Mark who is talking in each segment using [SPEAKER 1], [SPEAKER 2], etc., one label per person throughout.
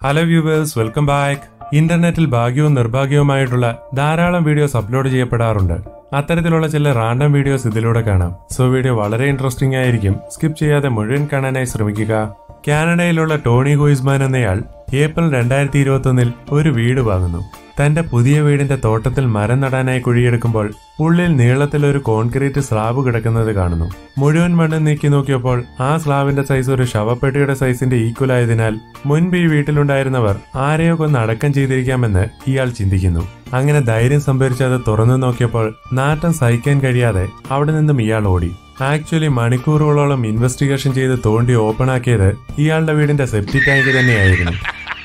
[SPEAKER 1] hello viewers welcome back ഇന്റർനെറ്റിൽ ഭാഗ്യവും നിർഭാഗ്യവുമായിട്ടുള്ള ധാരാളം വീഡിയോസ് അപ്ലോഡ് ചെയ്യപ്പെടാറുണ്ട് അത്തരത്തിലുള്ള ചില റാൻഡം വീഡിയോസ് ഇതിലൂടെ കാണാം സോ വീഡിയോ വളരെ ഇൻട്രസ്റ്റിംഗ് ആയിരിക്കും സ്കിപ്പ് ചെയ്യാതെ മുഴുവൻ കാണാനായി ശ്രമിക്കുക കാനഡയിലുള്ള ടോണി ഗോയിസ്മാൻ എന്നയാൾ ഏപ്രിൽ രണ്ടായിരത്തി ഇരുപത്തൊന്നിൽ ഒരു വീട് വാങ്ങുന്നു തന്റെ പുതിയ വീടിന്റെ തോട്ടത്തിൽ മരം നടാനായി കുഴിയെടുക്കുമ്പോൾ ഉള്ളിൽ നീളത്തിൽ ഒരു കോൺക്രീറ്റ് സ്ലാബ് കിടക്കുന്നത് കാണുന്നു മുഴുവൻ മണ്ണും നീക്കി നോക്കിയപ്പോൾ ആ സ്ലാബിന്റെ സൈസ് ഒരു ശവപ്പെട്ടിയുടെ സൈസിന്റെ ഈക്വൽ ആയതിനാൽ മുൻപ് ഈ വീട്ടിലുണ്ടായിരുന്നവർ ആരെയോ കൊന്ന് അടക്കം ചെയ്തിരിക്കാമെന്ന് ഇയാൾ ചിന്തിക്കുന്നു അങ്ങനെ ധൈര്യം സംഭരിച്ച് അത് തുറന്നു നോക്കിയപ്പോൾ നാട്ടം സഹിക്കാൻ കഴിയാതെ അവിടെ നിന്നും ഇയാൾ ഓടി ആക്ച്വലി മണിക്കൂറുകളോളം ഇൻവെസ്റ്റിഗേഷൻ ചെയ്ത് തോണ്ടി ഓപ്പൺ ആക്കിയത് ഇയാളുടെ വീടിന്റെ സെപ്റ്റി ടാങ്ക് തന്നെയായിരുന്നു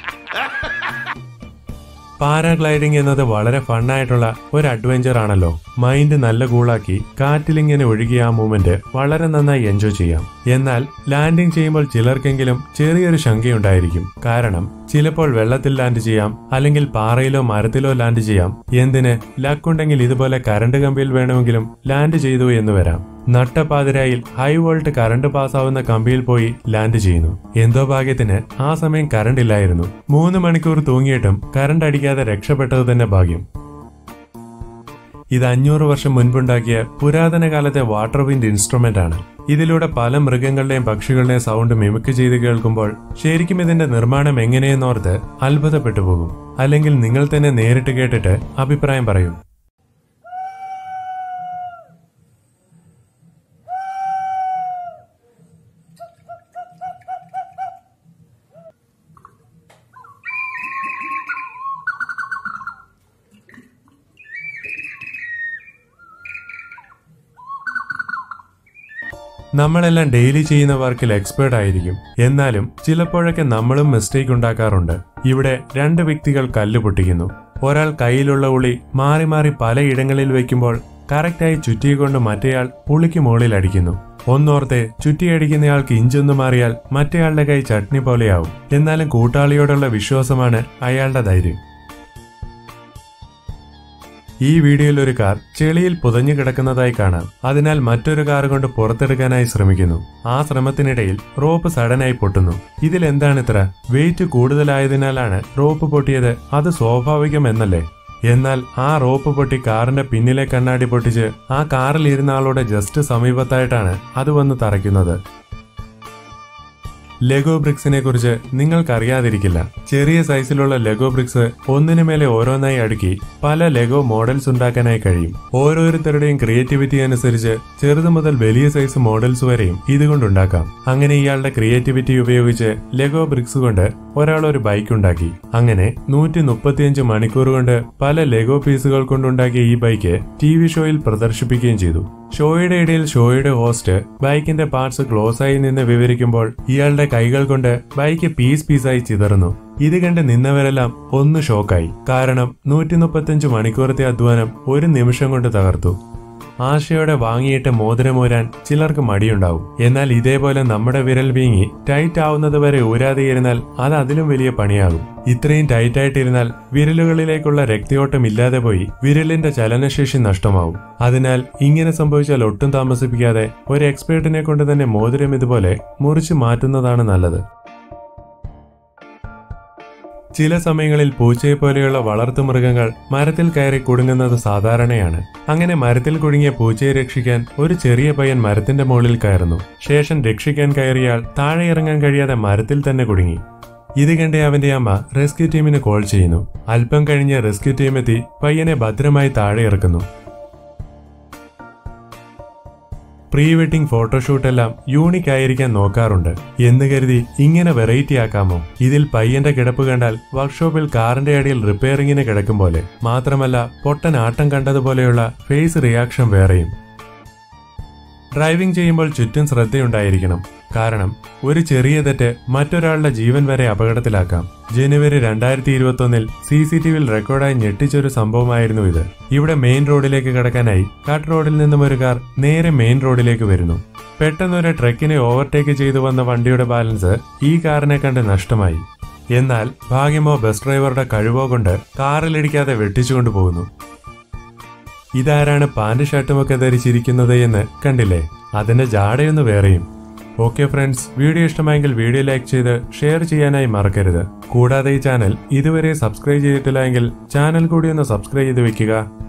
[SPEAKER 1] പാരാഗ്ലൈഡിംഗ് എന്നത് വളരെ ഫണ്ണായിട്ടുള്ള ഒരു അഡ്വഞ്ചർ ആണല്ലോ മൈൻഡ് നല്ല കൂളാക്കി കാറ്റിലിങ്ങനെ ഒഴുകിയ ആ മൂമെന്റ് വളരെ നന്നായി എൻജോയ് ചെയ്യാം എന്നാൽ ലാൻഡിംഗ് ചെയ്യുമ്പോൾ ചിലർക്കെങ്കിലും ചെറിയൊരു ശങ്കയുണ്ടായിരിക്കും കാരണം ചിലപ്പോൾ വെള്ളത്തിൽ ലാൻഡ് ചെയ്യാം അല്ലെങ്കിൽ പാറയിലോ മരത്തിലോ ലാൻഡ് ചെയ്യാം എന്തിന് ലക്കുണ്ടെങ്കിൽ ഇതുപോലെ കറണ്ട് കമ്പിയിൽ വേണമെങ്കിലും ലാൻഡ് ചെയ്തു എന്ന് വരാം നട്ടപ്പാതിരായിൽ ഹൈ വോൾട്ട് കറണ്ട് പാസ്സാവുന്ന കമ്പിയിൽ പോയി ലാൻഡ് ചെയ്യുന്നു എന്തോ ഭാഗ്യത്തിന് ആ സമയം കറണ്ട് ഇല്ലായിരുന്നു മൂന്ന് മണിക്കൂർ തൂങ്ങിയിട്ടും കറണ്ട് അടിക്കാതെ രക്ഷപ്പെട്ടത് തന്നെ ഭാഗ്യം ഇത് അഞ്ഞൂറ് വർഷം മുൻപുണ്ടാക്കിയ പുരാതന കാലത്തെ വാട്ടർ വിൻഡ് ഇൻസ്ട്രുമെന്റ് ആണ് ഇതിലൂടെ പല മൃഗങ്ങളുടെയും പക്ഷികളുടെയും സൗണ്ട് മിമിക്ക് ചെയ്ത് കേൾക്കുമ്പോൾ ശരിക്കും ഇതിന്റെ നിർമ്മാണം എങ്ങനെയെന്നോർത്ത് അത്ഭുതപ്പെട്ടു പോകും അല്ലെങ്കിൽ നിങ്ങൾ തന്നെ നേരിട്ട് കേട്ടിട്ട് അഭിപ്രായം പറയൂ നമ്മളെല്ലാം ഡെയിലി ചെയ്യുന്ന വർക്കിൽ എക്സ്പേർട്ട് ആയിരിക്കും എന്നാലും ചിലപ്പോഴൊക്കെ നമ്മളും മിസ്റ്റേക്ക് ഉണ്ടാക്കാറുണ്ട് ഇവിടെ രണ്ട് വ്യക്തികൾ കല്ല് പൊട്ടിക്കുന്നു ഒരാൾ കയ്യിലുള്ള ഉളി മാറി മാറി പലയിടങ്ങളിൽ വെക്കുമ്പോൾ കറക്റ്റായി ചുറ്റിക്കൊണ്ട് മറ്റേയാൾ പുളിക്ക് മുകളിൽ അടിക്കുന്നു ഒന്നോർത്തെ ചുറ്റിയടിക്കുന്നയാൾക്ക് ഇഞ്ചൊന്നു മാറിയാൽ മറ്റേയാളുടെ കൈ ചട്നി പോലെയാവും എന്നാലും കൂട്ടാളിയോടുള്ള വിശ്വാസമാണ് അയാളുടെ ധൈര്യം ഈ വീഡിയോയിൽ ഒരു കാർ ചെളിയിൽ പുതഞ്ഞു കിടക്കുന്നതായി കാണാം അതിനാൽ മറ്റൊരു കാർ കൊണ്ട് പുറത്തെടുക്കാനായി ശ്രമിക്കുന്നു ആ ശ്രമത്തിനിടയിൽ റോപ്പ് സഡനായി പൊട്ടുന്നു ഇതിൽ എന്താണ് ഇത്ര വെയിറ്റ് കൂടുതലായതിനാലാണ് റോപ്പ് പൊട്ടിയത് അത് സ്വാഭാവികം എന്നല്ലേ എന്നാൽ ആ റോപ്പ് പൊട്ടി കാറിന്റെ പിന്നിലെ കണ്ണാടി പൊട്ടിച്ച് ആ കാറിൽ ഇരുന്ന ആളുടെ ജസ്റ്റ് സമീപത്തായിട്ടാണ് അത് വന്ന് തറയ്ക്കുന്നത് ലെഗോ ബ്രിക്സിനെ കുറിച്ച് നിങ്ങൾക്കറിയാതിരിക്കില്ല ചെറിയ സൈസിലുള്ള ലെഗോ ബ്രിക്സ് ഒന്നിനു മേലെ ഓരോന്നായി അടുക്കി പല ലെഗോ മോഡൽസ് ഉണ്ടാക്കാനായി കഴിയും ഓരോരുത്തരുടെയും ക്രിയേറ്റിവിറ്റി അനുസരിച്ച് ചെറുത് മുതൽ വലിയ സൈസ് മോഡൽസ് വരെയും ഇതുകൊണ്ടുണ്ടാക്കാം അങ്ങനെ ഇയാളുടെ ക്രിയേറ്റിവിറ്റി ഉപയോഗിച്ച് ലെഗോ ബ്രിക്സ് കൊണ്ട് ഒരാൾ ഒരു ബൈക്ക് ഉണ്ടാക്കി അങ്ങനെ നൂറ്റി മുപ്പത്തിയഞ്ച് മണിക്കൂർ കൊണ്ട് പല ലെഗോ പീസുകൾ കൊണ്ടുണ്ടാക്കിയ ഈ ബൈക്ക് ടി വി ഷോയിൽ പ്രദർശിപ്പിക്കുകയും ചെയ്തു ഷോയുടെ ഇടയിൽ ഷോയുടെ ഹോസ്റ്റ് ബൈക്കിന്റെ പാർട്സ് ക്ലോസ് ആയി നിന്ന് വിവരിക്കുമ്പോൾ ഇയാളുടെ കൈകൾ കൊണ്ട് ബൈക്ക് പീസ് പീസായി ചിതറുന്നു ഇത് കണ്ട് നിന്നവരെല്ലാം ഒന്ന് ഷോക്കായി കാരണം നൂറ്റി മുപ്പത്തിയഞ്ച് മണിക്കൂറത്തെ അധ്വാനം ഒരു നിമിഷം കൊണ്ട് തകർത്തു ആശയോടെ വാങ്ങിയിട്ട് മോതിരമൂരാൻ ചിലർക്ക് മടിയുണ്ടാവും എന്നാൽ ഇതേപോലെ നമ്മുടെ വിരൽ വീങ്ങി ടൈറ്റ് ആവുന്നത് വരെ ഊരാതെയിരുന്നാൽ അത് അതിലും വലിയ പണിയാകും ഇത്രയും ടൈറ്റായിട്ടിരുന്നാൽ വിരലുകളിലേക്കുള്ള രക്തയോട്ടം ഇല്ലാതെ പോയി വിരലിന്റെ ചലനശേഷി നഷ്ടമാവും അതിനാൽ ഇങ്ങനെ സംഭവിച്ചാൽ ഒട്ടും താമസിപ്പിക്കാതെ ഒരു എക്സ്പേർട്ടിനെ കൊണ്ട് തന്നെ മോതിരം ഇതുപോലെ മുറിച്ചു മാറ്റുന്നതാണ് നല്ലത് ചില സമയങ്ങളിൽ പൂച്ചയെ പോലെയുള്ള വളർത്തുമൃഗങ്ങൾ മരത്തിൽ കയറി കുടുങ്ങുന്നത് സാധാരണയാണ് അങ്ങനെ മരത്തിൽ കുടുങ്ങിയ പൂച്ചയെ രക്ഷിക്കാൻ ഒരു ചെറിയ പയ്യൻ മരത്തിന്റെ മുകളിൽ കയറുന്നു ശേഷം രക്ഷിക്കാൻ കയറിയാൽ താഴെ ഇറങ്ങാൻ കഴിയാതെ മരത്തിൽ തന്നെ കുടുങ്ങി ഇത് കണ്ട് അവന്റെ അമ്മ റെസ്ക്യൂ ടീമിന് കോൾ ചെയ്യുന്നു അല്പം കഴിഞ്ഞ് റെസ്ക്യൂ ടീം എത്തി പയ്യനെ ഭദ്രമായി താഴെ ഇറക്കുന്നു പ്രീ വെഡിംഗ് ഫോട്ടോഷൂട്ടെല്ലാം യൂണിക് ആയിരിക്കാൻ നോക്കാറുണ്ട് എന്ന് കരുതി ഇങ്ങനെ വെറൈറ്റി ആക്കാമോ ഇതിൽ പയ്യന്റെ കിടപ്പ് കണ്ടാൽ വർക്ക്ഷോപ്പിൽ കാറിന്റെ അടിയിൽ റിപ്പയറിങ്ങിന് കിടക്കും പോലെ മാത്രമല്ല പൊട്ടൻ ആട്ടം കണ്ടതുപോലെയുള്ള ഫേസ് റിയാക്ഷൻ വേറെയും ഡ്രൈവിംഗ് ചെയ്യുമ്പോൾ ചുറ്റും ശ്രദ്ധയുണ്ടായിരിക്കണം കാരണം ഒരു ചെറിയ തെറ്റ് മറ്റൊരാളുടെ ജീവൻ വരെ അപകടത്തിലാക്കാം ജനുവരി രണ്ടായിരത്തി ഇരുപത്തൊന്നിൽ സി സി ടി വിയിൽ റെക്കോർഡായി ഞെട്ടിച്ചൊരു സംഭവമായിരുന്നു ഇത് ഇവിടെ മെയിൻ റോഡിലേക്ക് കടക്കാനായി കട്ട് റോഡിൽ നിന്നും ഒരു കാർ നേരെ മെയിൻ റോഡിലേക്ക് വരുന്നു പെട്ടെന്ന് ഒരു ട്രക്കിനെ ഓവർടേക്ക് ചെയ്തു വന്ന വണ്ടിയുടെ ബാലൻസ് ഈ കാറിനെ കണ്ട് നഷ്ടമായി എന്നാൽ ഭാഗ്യമോ ബസ് ഡ്രൈവറുടെ കഴിവോ കൊണ്ട് കാറിലിടിക്കാതെ വെട്ടിച്ചുകൊണ്ടു പോകുന്നു ഇതാരാണ് പാന്റ് ഷർട്ടുമൊക്കെ ധരിച്ചിരിക്കുന്നത് എന്ന് കണ്ടില്ലേ അതിന്റെ ജാടയൊന്ന് വേറെയും ഓക്കെ ഫ്രണ്ട്സ് വീഡിയോ ഇഷ്ടമായെങ്കിൽ വീഡിയോ ലൈക്ക് ചെയ്ത് ഷെയർ ചെയ്യാനായി മറക്കരുത് കൂടാതെ ഈ ചാനൽ ഇതുവരെ സബ്സ്ക്രൈബ് ചെയ്തിട്ടില്ല എങ്കിൽ ചാനൽ കൂടി ഒന്ന് സബ്സ്ക്രൈബ് ചെയ്ത് വെക്കുക